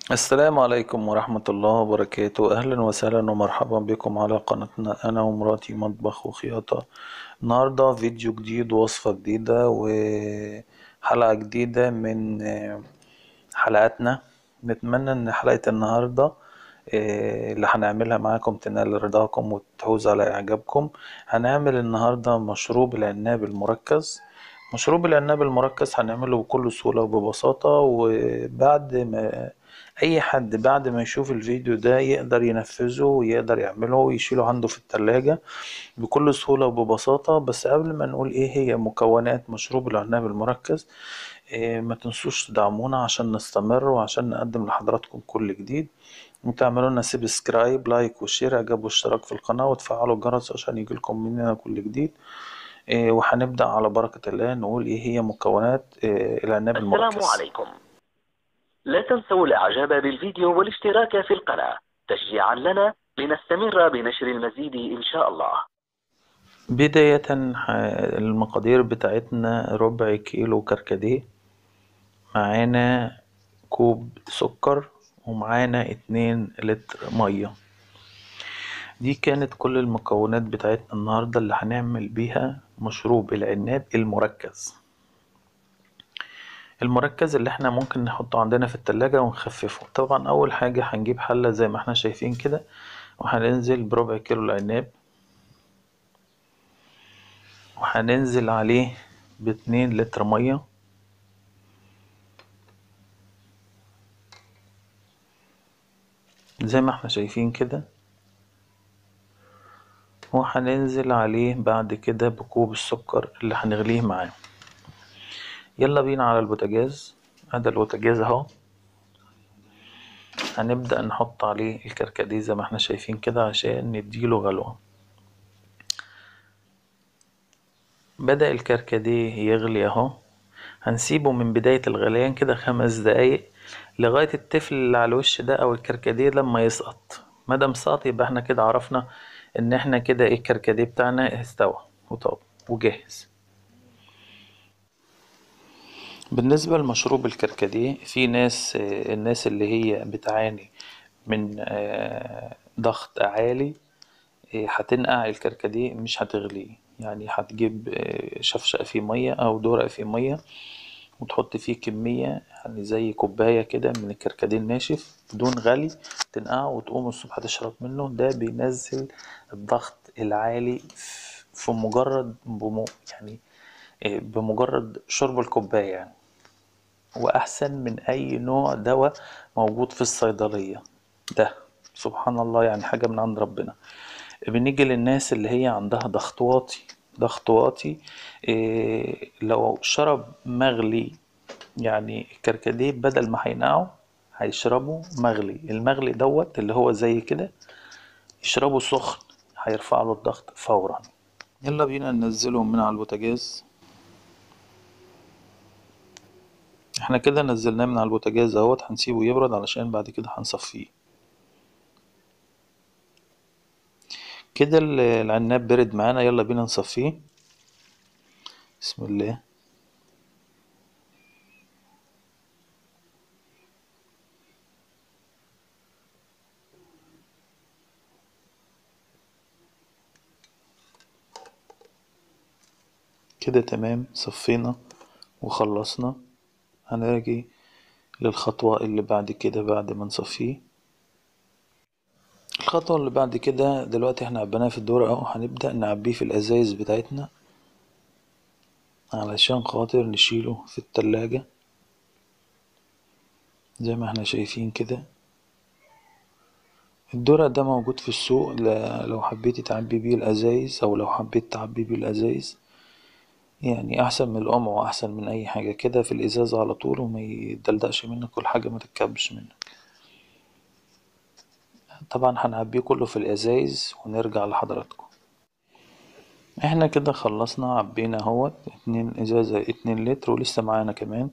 السلام عليكم ورحمة الله وبركاته أهلا وسهلا ومرحبا بكم على قناتنا أنا ومراتي مطبخ وخياطة النهاردة فيديو جديد ووصفة جديدة وحلقة جديدة من حلقاتنا نتمنى إن حلقة النهاردة اللي هنعملها معاكم تنال رضاكم وتحوز على إعجابكم هنعمل النهاردة مشروب العناب المركز مشروب العناب المركز هنعمله بكل سهولة وببساطة وبعد ما أي حد بعد ما يشوف الفيديو ده يقدر ينفذه ويقدر يعمله ويشيله عنده في التلاجة بكل سهولة وببساطة بس قبل ما نقول ايه هي مكونات مشروب العناب المركز ما تنسوش تدعمونا عشان نستمر وعشان نقدم لحضراتكم كل جديد وتعملوا لنا سبسكرايب لايك وشير اعجاب واشتراك في القناة وتفعلوا الجرس عشان يجيلكم مننا كل جديد وهنبدأ على بركة الله نقول ايه هي مكونات العناب المركز السلام عليكم لا تنسوا الاعجاب بالفيديو والاشتراك في القناة تشجيعا لنا لنستمر بنشر المزيد ان شاء الله بداية المقادير بتاعتنا ربع كيلو كركديه معانا كوب سكر ومعانا اتنين لتر مية دي كانت كل المكونات بتاعتنا النهاردة اللي هنعمل بيها مشروب العناب المركز المركز اللي احنا ممكن نحطه عندنا في التلاجة ونخففه طبعا اول حاجة هنجيب حلة زي ما احنا شايفين كده وهننزل بربع كيلو العناب وهننزل عليه باتنين لتر مية زي ما احنا شايفين كده وهننزل عليه بعد كده بكوب السكر اللي هنغليه معاه يلا بينا على البوتاجاز هذا البوتاجاز اهو هنبدأ نحط عليه الكركديه زي ما احنا شايفين كده عشان نديله غلوة بدأ الكركديه يغلي اهو هنسيبه من بداية الغليان كده خمس دقايق لغاية التفل اللي على الوش ده او الكركديه لما يسقط مادام سقط يبقى احنا كده عرفنا ان احنا كده ايه الكركديه بتاعنا استوى وطاب وجاهز بالنسبة لمشروب الكركديه في ناس الناس اللي هي بتعاني من ضغط عالي هتنقع الكركديه مش هتغليه يعني هتجيب شفشق فيه مية أو دورق فيه مية وتحط فيه كمية يعني زي كوباية كده من الكركديه الناشف بدون غلي تنقعه وتقوم الصبح تشرب منه ده بينزل الضغط العالي في مجرد بمو يعني بمجرد شرب الكوباية يعني وأحسن من أي نوع دواء موجود في الصيدلية ده سبحان الله يعني حاجة من عند ربنا بنيجي للناس اللي هي عندها ضغط واطي ضغط واطي إيه لو شرب مغلي يعني الكركديه بدل ما هينقعه هيشربه مغلي المغلي دوت اللي هو زي كده يشربه سخن هيرفع له الضغط فورا يلا بينا ننزله من على البوتاجاز احنا كده نزلناه من على البوتاجاز اهوت هنسيبه يبرد علشان بعد كده هنصفيه كده العناب برد معانا يلا بينا نصفيه بسم الله كده تمام صفينا وخلصنا هنراجي للخطوة اللي بعد كده بعد ما نصفيه الخطوة اللي بعد كده دلوقتي احنا عبيناه في الدور اهو هنبدأ نعبيه في الأزايز بتاعتنا علشان خاطر نشيله في التلاجة زي ما احنا شايفين كده الدرع ده موجود في السوق لو حبيتي تعبي بيه الأزايز أو لو حبيت تعبي بيه الأزايز يعني احسن من القمع واحسن من اي حاجة كده في الازازة على طول وما يدلدقش منك والحاجة ما تتكبش منك طبعا هنعبيه كله في الازايز ونرجع لحضراتكم احنا كده خلصنا عبينا اهوت اتنين ازازة اتنين لتر ولسه معانا كمان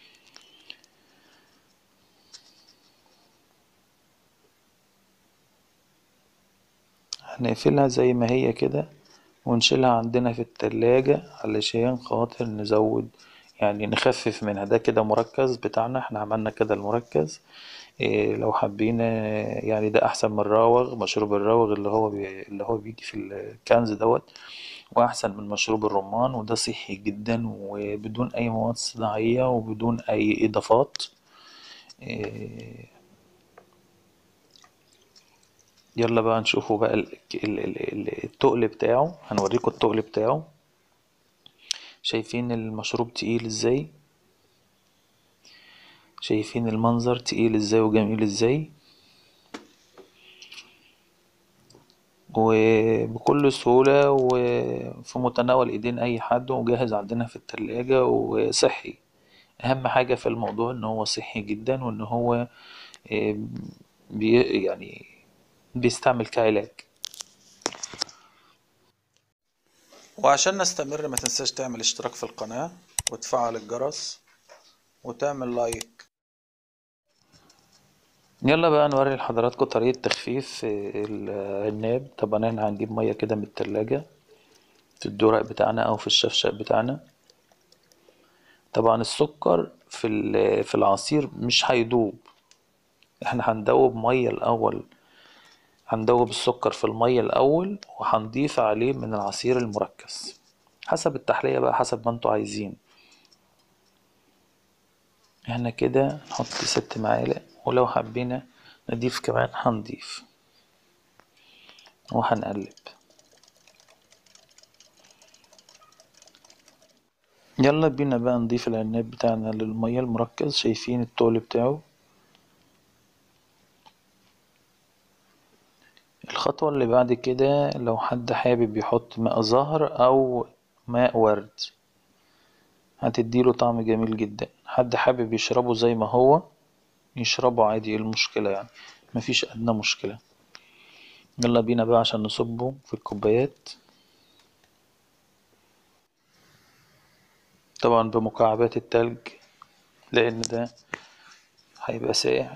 هنقفلها زي ما هي كده ونشيلها عندنا في التلاجة علشان خاطر نزود يعني نخفف منها ده كده مركز بتاعنا احنا عملنا كده المركز إيه لو حابين آه، يعني ده احسن من الراوغ مشروب الراوغ اللي هو بي اللي هو بيجي في الكنز دوت واحسن من مشروب الرمان وده صحي جدا وبدون اي مواد صناعية وبدون اي اضافات إيه يلا بقى نشوفوا بقى ال- ال- ال- ال- التقل بتاعه هنوريكم التقل بتاعه شايفين المشروب تقيل ازاي شايفين المنظر تقيل ازاي وجميل ازاي وبكل سهولة وفي متناول ايدين اي حد وجاهز عندنا في التلاجة وصحي اهم حاجة في الموضوع ان هو صحي جدا وان هو آه، بي يعني بيستعمل كعلاج وعشان نستمر ما تنساش تعمل اشتراك في القناة وتفعل الجرس وتعمل لايك يلا بقى نوري لحضراتكم طريقة تخفيف العناب طبعا احنا هنجيب مية كده من التلاجة في الدورق بتاعنا او في الشفشق بتاعنا طبعا السكر في ال- في العصير مش هيدوب احنا هندوب مية الاول هندوب السكر في المية الاول وهنضيف عليه من العصير المركز حسب التحلية بقى حسب ما انتوا عايزين احنا كده نحط ست معالق ولو حبينا نضيف كمان هنضيف وهنقلب يلا بينا بقى نضيف العناب بتاعنا للمية المركز شايفين التقل بتاعه الخطوة اللي بعد كده لو حد حابب يحط ماء زهر أو ماء ورد هتديله طعم جميل جدا حد حابب يشربه زي ما هو يشربه عادي ايه المشكلة يعني مفيش أدنى مشكلة يلا بينا بقى عشان نصبه في الكوبايات طبعا بمكعبات التلج لأن ده هيبقى ساقع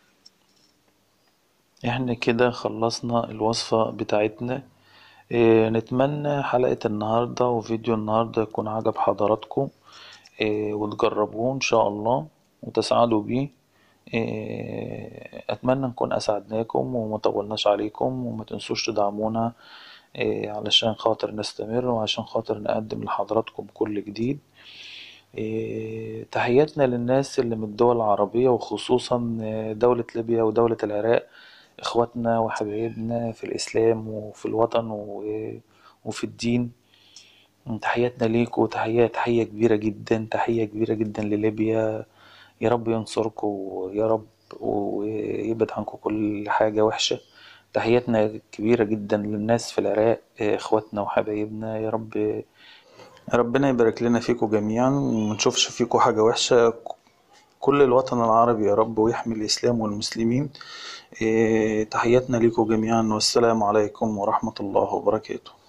احنا كده خلصنا الوصفة بتاعتنا اه نتمنى حلقة النهاردة وفيديو النهاردة يكون عجب حضراتكم اه وتجربوه ان شاء الله وتسعدوا بيه اه اتمنى نكون اسعدناكم ومطولناش عليكم وما تنسوش تدعمونا اه علشان خاطر نستمر وعشان خاطر نقدم لحضراتكم كل جديد إيه، تحياتنا للناس اللي من الدول العربية وخصوصا آه، دولة ليبيا ودولة العراق إخواتنا وحبايبنا في الإسلام وفي الوطن و- وفي الدين تحياتنا ليكم وتحية تحية كبيرة جدا تحية كبيرة جدا لليبيا يا رب ينصركم يا رب ويبعد عنكم كل حاجة وحشة تحياتنا كبيرة جدا للناس في العراق آه، إخواتنا وحبايبنا يا رب ربنا يبارك لنا فيكم جميعا ومنشوفش فيكم حاجة وحشة كل الوطن العربي يا رب ويحمي الإسلام والمسلمين إيه، تحياتنا ليكم جميعا والسلام عليكم ورحمة الله وبركاته